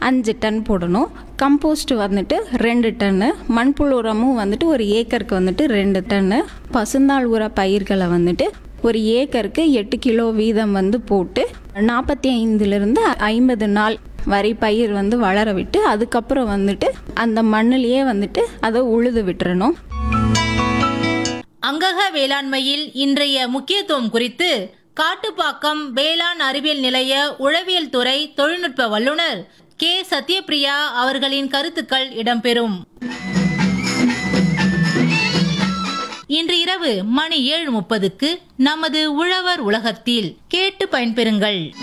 அஞ்சு டன் போடணும் கம்போஸ்ட் வந்துட்டு ரெண்டு டன்னு மண்புழு உரமும் வந்துட்டு ஒரு ஏக்கருக்கு வந்துட்டு ரெண்டு டன்னு பசுந்தாள் உர பயிர்களை வந்துட்டு ஒரு ஏக்கருக்கு எட்டு கிலோ வீதம் வந்து போட்டு நாற்பத்தி ஐந்துலேருந்து ஐம்பது நாள் வரை பயிர் வந்து வளர விட்டு அதுக்கப்புறம் வந்துட்டு அந்த மண்ணிலேயே வந்துட்டு அதை உழுது விட்டுறணும் அங்கக வேளாண்மையில் இன்றைய முக்கியத்துவம் குறித்து காட்டுப்பாக்கம் வேளாண் அறிவியல் நிலைய உழவியல் துறை தொழில்நுட்ப வல்லுநர் கே சத்யபிரியா அவர்களின் கருத்துக்கள் இடம்பெறும் இன்று இரவு மணி ஏழு முப்பதுக்கு நமது உழவர் உலகத்தில் கேட்டு பயன்பெறுங்கள்